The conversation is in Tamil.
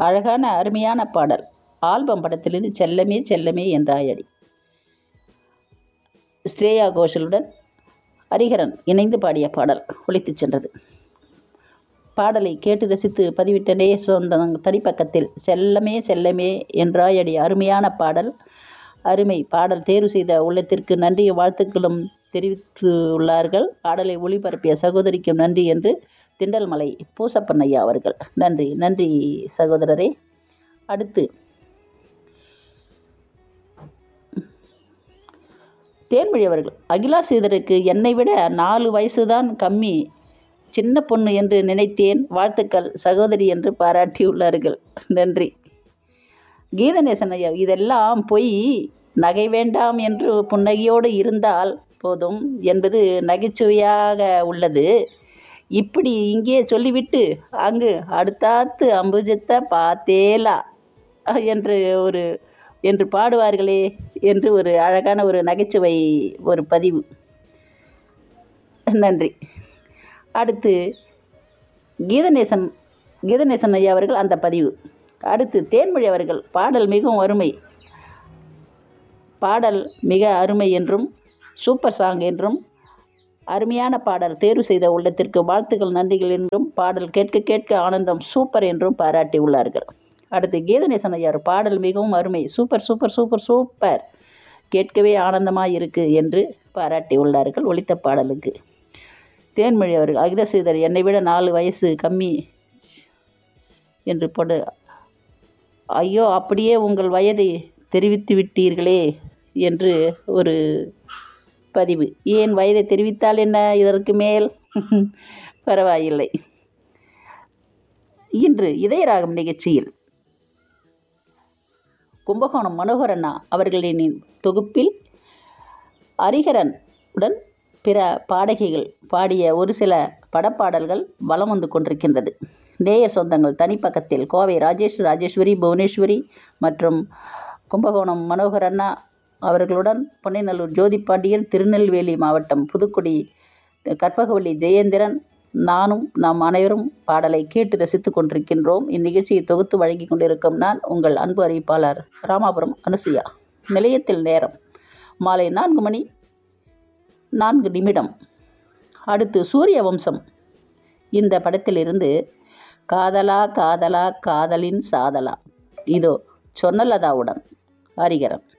அழகான அருமையான பாடல் ஆல்பம் படத்திலிருந்து செல்லமே செல்லமே என்றாயடி ஸ்ரேயா கோஷலுடன் ஹரிஹரன் இணைந்து பாடிய பாடல் ஒலித்துச் சென்றது பாடலை கேட்டு ரசித்து பதிவிட்ட நேய சொந்தம் தனிப்பக்கத்தில் செல்லமே செல்லமே என்றாயடி அருமையான பாடல் அருமை பாடல் தேர்வு செய்த உள்ளத்திற்கு நன்றி வாழ்த்துக்களும் தெரிவித்துள்ளார்கள் பாடலை ஒளிபரப்பிய சகோதரிக்கும் நன்றி என்று திண்டல்மலை பூசப்பண்ணையா அவர்கள் நன்றி நன்றி சகோதரரே அடுத்து தேன்மொழி அவர்கள் அகிலா ஸ்ரீதருக்கு என்னை விட நாலு வயசுதான் கம்மி சின்ன பொண்ணு என்று நினைத்தேன் வாழ்த்துக்கள் சகோதரி என்று பாராட்டியுள்ளார்கள் நன்றி கீதநேசன் ஐயா இதெல்லாம் பொய் நகை வேண்டாம் என்று புன்னகையோடு இருந்தால் போதும் என்பது நகைச்சுவையாக உள்ளது இப்படி இங்கே சொல்லிவிட்டு அங்கு அடுத்தாத்து அம்புஜத்தை பார்த்தேலா என்று ஒரு என்று பாடுவார்களே என்று ஒரு அழகான ஒரு நகைச்சுவை ஒரு பதிவு நன்றி அடுத்து கீதநேசன் கீதநேசன் ஐயா அவர்கள் அந்த பதிவு அடுத்து தேன்மொழி அவர்கள் பாடல் மிகவும் அருமை பாடல் மிக அருமை என்றும் சூப்பர் சாங் என்றும் அருமையான பாடல் தேர்வு செய்த உள்ளத்திற்கு வாழ்த்துக்கள் நன்றிகள் என்றும் பாடல் கேட்க கேட்க ஆனந்தம் சூப்பர் என்றும் பாராட்டி உள்ளார்கள் அடுத்து கீதநேசன் ஐயார் பாடல் மிகவும் அருமை சூப்பர் சூப்பர் சூப்பர் சூப்பர் கேட்கவே ஆனந்தமாக இருக்கு என்று பாராட்டி உள்ளார்கள் ஒலித்த பாடலுக்கு தேன்மொழி அவர்கள் அகிரசீதர் என்னை விட நாலு வயசு கம்மி என்று போடு ஐயோ அப்படியே உங்கள் வயதை தெரிவித்து விட்டீர்களே என்று ஒரு பதிவு ஏன் வயதை தெரிவித்தால் என்ன இதற்கு மேல் பரவாயில்லை இன்று இதயராகம் நிகழ்ச்சியில் கும்பகோணம் மனோகரண்ணா அவர்களின் தொகுப்பில் ஹரிஹரன் உடன் பிற பாடகிகள் பாடிய ஒரு சில படப்பாடல்கள் வலம் வந்து கொண்டிருக்கின்றது நேயர் சொந்தங்கள் தனிப்பக்கத்தில் கோவை ராஜேஷ் ராஜேஸ்வரி புவனேஸ்வரி மற்றும் கும்பகோணம் மனோகரண்ணா அவர்களுடன் பொன்னைநல்லூர் ஜோதி பாண்டியன் திருநெல்வேலி மாவட்டம் புதுக்குடி கற்பகவல்லி ஜெயேந்திரன் நானும் நாம் அனைவரும் பாடலை கேட்டு ரசித்து கொண்டிருக்கின்றோம் இந்நிகழ்ச்சியை தொகுத்து வழங்கி கொண்டிருக்கும் நான் உங்கள் அன்பு அறிவிப்பாளர் ராமாபுரம் அனுசுயா நிலையத்தில் நேரம் மாலை நான்கு மணி நான்கு நிமிடம் அடுத்து சூரிய வம்சம் இந்த படத்திலிருந்து காதலா காதலா காதலின் சாதலா இதோ சொன்னலதாவுடன் ஹரிகரன்